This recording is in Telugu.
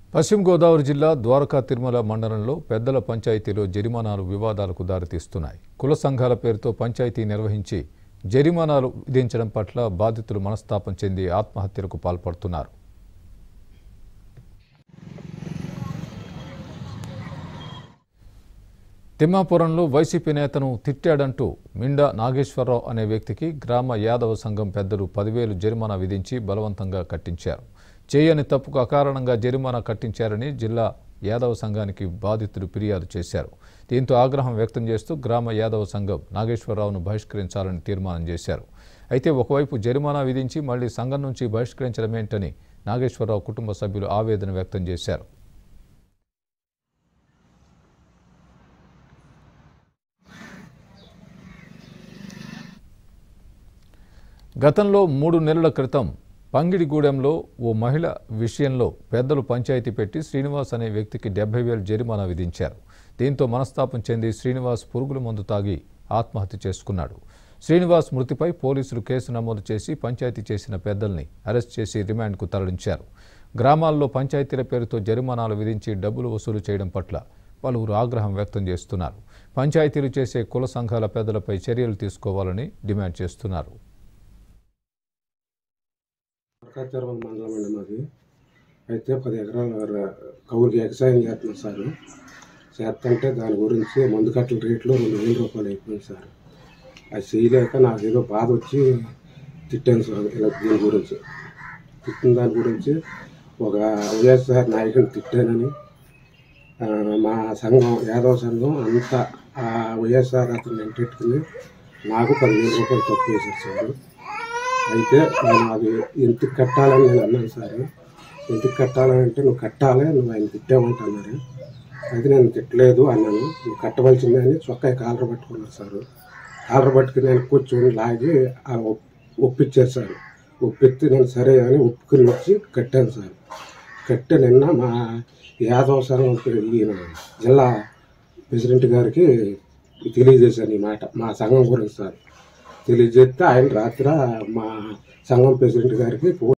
పశ్చిమ గోదావరి జిల్లా ద్వారకా తిరుమల మండలంలో పెద్దల పంచాయతీలో జరిమానాలు వివాదాలకు దారితీస్తున్నాయి కుల సంఘాల పేరుతో పంచాయతీ నిర్వహించి జరిమానాలు విధించడం పట్ల బాధితులు మనస్తాపం చెంది ఆత్మహత్యలకు పాల్పడుతున్నారు తిమ్మాపురంలో వైసీపీ నేతను తిట్టాడంటూ మిండా నాగేశ్వరరావు అనే వ్యక్తికి గ్రామ యాదవ సంఘం పెద్దలు పదివేలు జరిమానా విధించి బలవంతంగా కట్టించారు చేయని తప్పుకు అకారణంగా జరిమానా కట్టించారని జిల్లా యాదవ సంఘానికి బాధితులు ఫిర్యాదు చేశారు దీంతో ఆగ్రహం వ్యక్తం చేస్తూ గ్రామ యాదవ సంఘం నాగేశ్వరరావును బహిష్కరించాలని తీర్మానం చేశారు అయితే ఒకవైపు జరిమానా విధించి మళ్లీ సంఘం నుంచి బహిష్కరించడమేంటని నాగేశ్వరరావు కుటుంబ సభ్యులు ఆవేదన వ్యక్తం చేశారు గతంలో మూడు నెలల క్రితం పంగిడిగూడెంలో ఓ మహిళ విషయంలో పెద్దలు పంచాయతీ పెట్టి శ్రీనివాస్ అనే వ్యక్తికి డెబ్బై వేలు జరిమానా విధించారు దీంతో మనస్తాపం చెంది శ్రీనివాస్ పురుగుల మందు తాగి ఆత్మహత్య చేసుకున్నాడు శ్రీనివాస్ మృతిపై పోలీసులు కేసు నమోదు చేసి పంచాయతీ చేసిన పెద్దల్ని అరెస్ట్ చేసి రిమాండ్కు తరలించారు గ్రామాల్లో పంచాయతీల పేరుతో జరిమానాలు విధించి డబ్బులు వసూలు చేయడం పట్ల పలువురు ఆగ్రహం వ్యక్తం చేస్తున్నారు పంచాయతీలు చేసే కుల సంఘాల పెద్దలపై చర్యలు తీసుకోవాలని డిమాండ్ చేస్తున్నారు ప్రకాశం మండలం అండి మాది అయితే పది ఎకరాల ర- కౌలుకి వ్యవసాయం చేస్తున్నాం సార్ చేస్తుంటే దాని గురించి మందు కట్టల రేట్లు రెండు వేల రూపాయలు అయిపోయింది సార్ అది చేయలేక నాకు ఏదో బాధ వచ్చి తిట్టాను సార్ ఇలా దీని గురించి తిట్టిన దాని గురించి ఒక వైఎస్ఆర్ నాయకుని తిట్టానని ఆ, మా సంఘం యాదవ సంఘం అంతా ఆ వైఎస్ఆర్ అతను వెంటెట్టుకుని నాకు పదివేల రూపాయలు తప్పు చేశారు సార్ అయితే నేను అది ఇంటికి కట్టాలని నేను అన్నాను సార్ ఇంటికి కట్టాలని అంటే నువ్వు కట్టాలి నువ్వు ఆయన తిట్టామంటున్నారు అయితే నేను తిట్టలేదు అన్నాను నువ్వు కట్టవలసిందే అని చొక్కా కాలర్ పట్టుకున్నారు సార్ కాలర్ పట్టుకుని నేను కూర్చొని లాగి ఆ ఒప్- ఒప్పించారు సార్ ఒప్పిస్తే నేను సరే అని ఒప్పుకుని వచ్చి కట్టాను సార్ కట్టి నిన్న మా యాదవ సంఘం ఈయన జిల్లా ప్రెసిడెంట్ గారికి తెలియజేశాను ఈ మాట మా సంఘం గురించి సార్ తెలియజేస్తే ఆయన రాత్రి మా సంఘం ప్రెసిడెంట్ గారికి ఫోన్